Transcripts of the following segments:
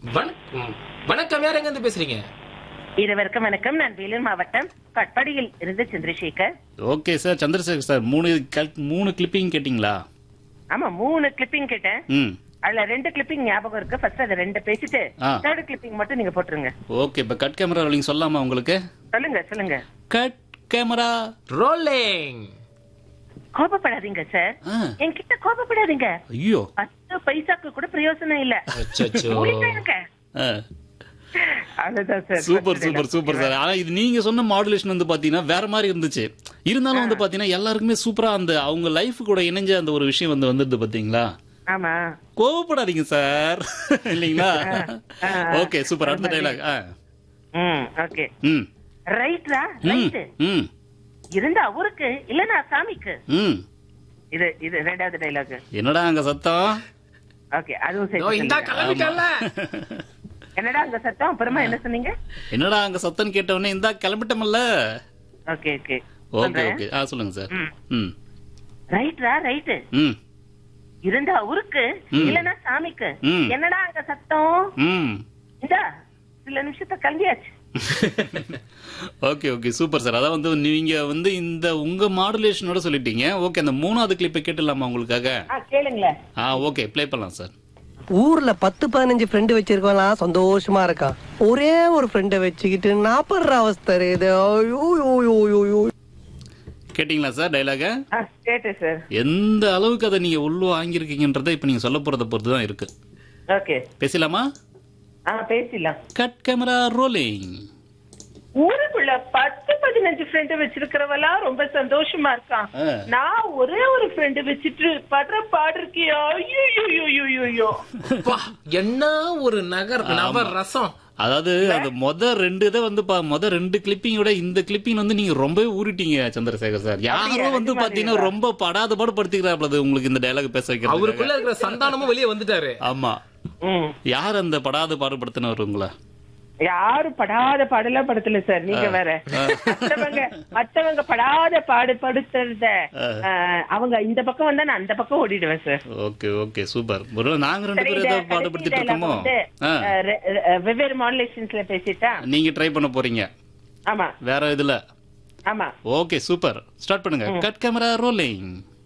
வணக்கம் வணக்கம் யார் எங்க இருந்து பேசுறீங்க இருவருக்கும் வணக்கம் நான் வேலூர் மாவட்டம் கட்படியில் இருந்து Chandrasekhar okay sir Chandrasekhar sir மூணு கல்- மூணு கிளிப்பிங் கேட்டிங்களா ஆமா மூணு கிளிப்பிங் கேட்டேன் ம் அதுல ரெண்டு கிளிப்பிங் ஞாபகம் இருக்கு ஃபர்ஸ்ட் அதை ரெண்டு பேசிட்டு ஆ. தேர்ட் கிளிப்பிங் மட்டும் நீங்க போட்டுருங்க ஓகே இப்போ கட் கேமரா ரோலிங் சொல்லாமா உங்களுக்கு சொல்லுங்க சொல்லுங்க கட் கேமரா ரோலிங் கோபப்படாதீங்க சார் ஆ என்கிட்ட கோபப்படாதீங்க ஐயோ பத்து பைசாக்கு கூட பிரயோசனம் இல்ல அச்சச்சோ. முடிக்காதுங்க. ஆ அதுதான் sir super super super sir ஆனா இது நீங்க சொன்ன மாடுலேஷன் வந்து பாத்தீங்கன்னா வேற மாதிரி இருந்துச்சு இருந்தாலும் வந்து பாத்தீங்கன்னா எல்லாருக்குமே சூப்பரா அந்த அவங்க லைஃப் கூட இணைஞ்ச அந்த ஒரு விஷயம் வந்து வந்துருது பாத்தீங்களா ஆமா கோவப்படாதீங்க சார் இல்லைங்களா ஆ. ஓகே சூப்பர் அடுத்த டைலாக் ஆ ம் ஓகே ம் ரைட்ரா ம் ரைட் ம் இருந்த அவருக்கு இல்லனா சாமிக்கு ம் இது இது ரெண்டாவது டைலாக் என்னடா அங்க சத்தம் ஓகே அதுவும் இதோ சேர்த்து இந்தா சொல்லுங்க. கிளம்பிட்டல என்னடா அங்க சத்தம் அப்புறமா என்ன சொன்னீங்க என்னடா அங்க சத்தம் கேட்ட உடனே இந்தா கிளம்பிட்டோம்ல ஓகே ஓகே ஓகே ஓகே ஆ சொல்லுங்க சார் ம். ம் ரைட்ரா ரைட் ம் இருந்த அவருக்கு ம். இல்லனா சாமிக்கு ம். என்னடா அங்க சத்தம் ம் இந்த சில நிமிஷத்தை கல்வியாச்சு ஓகே ஓகே சூப்பர் சார் அதான் வந்து நீங்க வந்து இந்த உங்க மாடுலேஷனோட சொல்லிட்டீங்க ஓகே அந்த மூணாவது கிளிப்பை கேட்டுடலாமா உங்களுக்காக ஆ கேளுங்களேன் ஆ ஓகே ப்ளே பண்ணலாம் சார் ஊர்ல பத்து பதினஞ்சு ஃப்ரெண்டு வச்சிருக்கலாம் சந்தோஷமா இருக்கான் ஒரே ஒரு ஃப்ரெண்டை வச்சுக்கிட்டு நாப்படுற அவஸ்தை இது ஐயோ, ஐயோ, ஐயோ, ஐயோ, ஐயோ. கேட்டிங்களா சார் டைலாக ஆ கேட்டேன் சார் எந்த அளவுக்கு அதை நீங்க உள்ள வாங்கியிருக்கீங்கன்றதை இப்போ நீங்க சொல்ல போறத பொறுத்து தான் இருக்கு ஓகே பேசலாமா ஆ பேசிடலாம் கட் கேமரா ரோலிங் ஊருக்குள்ள பத்து பதினஞ்சு ஃப்ரெண்டு வச்சிருக்கிறவெல்லாம் ரொம்ப சந்தோஷமா இருக்கான் ஆ. நான் ஒரே ஒரு ஃப்ரெண்டு வச்சுட்டு படுற பாடு இருக்கியா ஐயோ அப்பா, என்ன ஒரு நகர் நவ ரசம் அதாவது அந்த மொத ரெண்டு இதை வந்து பா- மொத ரெண்டு கிளிப்பிங்கோட இந்த கிளிப்பிங் வந்து நீங்க ரொம்பவே ஊறிட்டீங்க சந்திரசேகர் சார் யாரோ வந்து பாத்தீங்கன்னா ரொம்ப படாத பாடு படுத்திக்கிறாப்ல உங்களுக்கு இந்த டைலாக் பேச வைக்கிறது அவருக்குள்ள இருக்கிற சந்தானமும் வெளியே வந்துட்டாரு ஆமா ம் யார் அந்த படாத பாடுபடுத்தினவர் உங்களை யாரும் படாத பாடலாம் படுத்தல சார் நீங்க வேற மத்தவங்க மத்தவங்க படாத பாடு படுத்துறத ஆஹ், அவங்க இந்த பக்கம் வந்தா நான் அந்த பக்கம் ஓடிடுவேன் சார் ஓகே ஓகே சூப்பர் ஒருவேளை நாங்க ரெண்டு சரி, பேரும் இத ஏதாவது கடைசி பாடுபடுத்திட்டு dialogue இருக்கோமோ வந்து, ஆ, ஆஹ், ரெ- ரெ- வெவ்வேறு மாடுலேஷன்ஸ்ல பேசிட்டா நீங்க ட்ரை பண்ண போறீங்க ஆமா வேற இதுல ஆமா ஓகே சூப்பர் ஸ்டார்ட் பண்ணுங்க கட் கேமரா ரோலிங்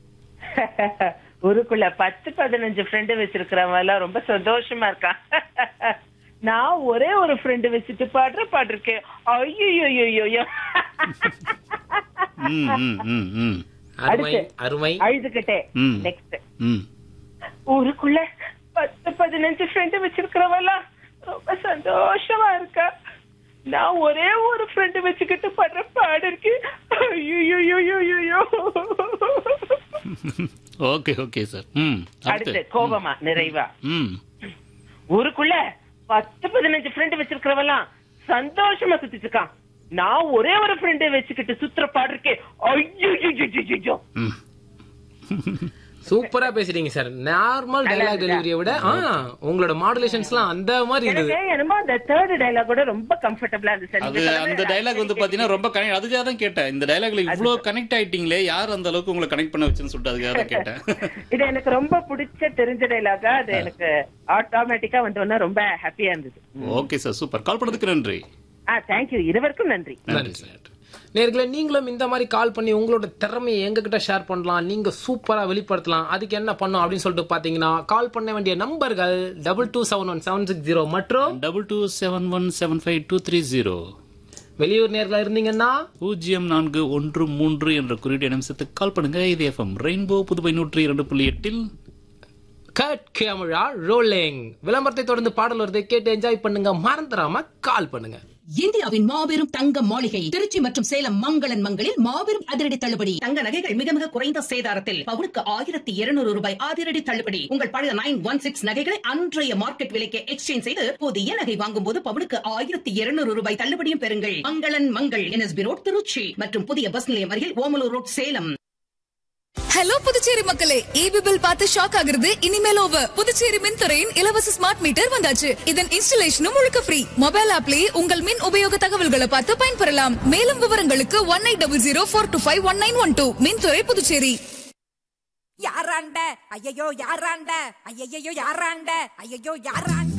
ஊருக்குள்ள பத்து பதினஞ்சு ஃப்ரெண்டு வச்சிருக்கிறவங்க எல்லாம் ரொம்ப சந்தோஷமா இருக்கான் நான் ஒரே ஒரு ஃப்ரெண்டு வச்சுட்டு பாடுற பாடு இருக்கேன் ஐயோ ம் ம் ம் ம் அருமை அடுத்து. அருமை அழுதுகிட்டே ம். நெக்ஸ்ட் ம் ஊருக்குள்ள பத்து பதினஞ்சு ஃப்ரெண்டு வச்சிருக்கிறவங்க எல்லாம் ரொம்ப சந்தோஷமா இருக்கா நான் ஒரே ஒரு ஃப்ரெண்டு வச்சுக்கிட்டு படுற பாடு இருக்கு ஐயோ ஓகே ஓகே சார் ம் அடுத்து அடுத்து கோபமா நிறைவா ம் ஊருக்குள்ள பத்து பதினஞ்சு ஃப்ரெண்டு வச்சிருக்கிறவெல்லாம் சந்தோஷமா சுத்திட்டு இருக்கான் நான் ஒரே ஒரு ஃப்ரெண்டை வச்சுக்கிட்டு சுத்துற பாடு இருக்கேன் ஐயோ ம் சூப்பரா பேசுறீங்க சார் நார்மல் டைலாக் டெலிவரியை விட ஆ உங்களோட மாடுலேஷன்ஸ்லாம் அந்த மாதிரி இருந்தது எனக்கு என்னமோ அந்த தேர்ட் டைலாக் கூட ரொம்ப கம்ஃபர்டபுளா இருந்துச்சு அது நீங்க அந்த சொன்னது டைலாக் வந்து பாத்தீங்கன்னா ரொம்ப கனெக்ட் அதுக்காக தான் கேட்டேன் இந்த டைலாக்ல இவ்ளோ கனெக்ட் ஆயிட்டீங்களே யார் அந்த அளவுக்கு உங்களை கனெக்ட் பண்ண வச்சுன்னு சொல்லிட்டு அதுக்காக தான் கேட்டேன் இது எனக்கு ரொம்ப பிடிச்ச தெரிஞ்ச டைலாகா அது எனக்கு ஆட்டோமேட்டிக்கா வந்தோன்னா ரொம்ப ஹாப்பியா இருந்தது ஓகே சார் சூப்பர் கால் பண்ணதுக்கு நன்றி ஆ தேங்க்யூ இருவருக்கும் நன்றி நன்றி சார் நேர்களே நீங்களும் இந்த மாதிரி கால் பண்ணி உங்களோட திறமையை எங்ககிட்ட ஷேர் பண்ணலாம் நீங்க சூப்பரா வெளிப்படுத்தலாம் அதுக்கு என்ன பண்ணும் அப்படின்னு சொல்லிட்டு பாத்தீங்கன்னா கால் பண்ண வேண்டிய நம்பர்கள் double two seven one seven six zero மற்றும் double two seven one seven five two three zero வெளியூர் நேர்களா இருந்தீங்கன்னா பூஜ்ஜியம் நான்கு ஒன்று மூன்று என்ற குறியீட்டு நிமிஷத்துக்கு கால் பண்ணுங்க இது எஃப்எம் ரெயின்போ புதுவை நூற்றி இரண்டு புள்ளி எட்டில் கட் கேமரா ரோலிங் விளம்பரத்தை தொடர்ந்து பாடல் வருது கேட்டு என்ஜாய் பண்ணுங்க மறந்துடாம கால் பண்ணுங்க இந்தியாவின் மாபெரும் தங்க மாளிகை திருச்சி மற்றும் சேலம் மங்களன் மங்களில் மாபெரும் அதிரடி தள்ளுபடி தங்க நகைகள் மிக மிக குறைந்த சேதாரத்தில் பவுனுக்கு ஆயிரத்தி இருநூறு ரூபாய் அதிரடி தள்ளுபடி உங்கள் பழைய நைன் ஒன் சிக்ஸ் நகைகளை அன்றைய மார்க்கெட் விலைக்கு எக்ஸ்சேஞ்ச் செய்து புதிய நகை வாங்கும் போது பவுனுக்கு ஆயிரத்தி இருநூறு ரூபாய் தள்ளுபடியும் பெறுங்கள் மங்களன் மங்கள் என்எஸ்பி ரோட் திருச்சி மற்றும் புதிய பஸ் நிலையம் அருகில் ஓமலூர் ரோட் சேலம் ஹலோ புதுச்சேரி மக்களே ஈபி பில் பார்த்து ஷாக் ஆகுறது இனிமேல் ஓவர் புதுச்சேரி மின்துறையின் இலவச ஸ்மார்ட் மீட்டர் வந்தாச்சு இதன் இன்ஸ்டலேஷனும் முழுக்க ஃப்ரீ மொபைல் ஆப்லயே உங்கள் மின் உபயோக தகவல்களை பார்த்து பயன்பெறலாம் மேலும் விவரங்களுக்கு one eight double zero four two five one nine one two மின்துறை புதுச்சேரி யாராண்ட ஐயையோ யாராண்ட ஐயையோ யாராண்ட ஐயையோ யாராண்ட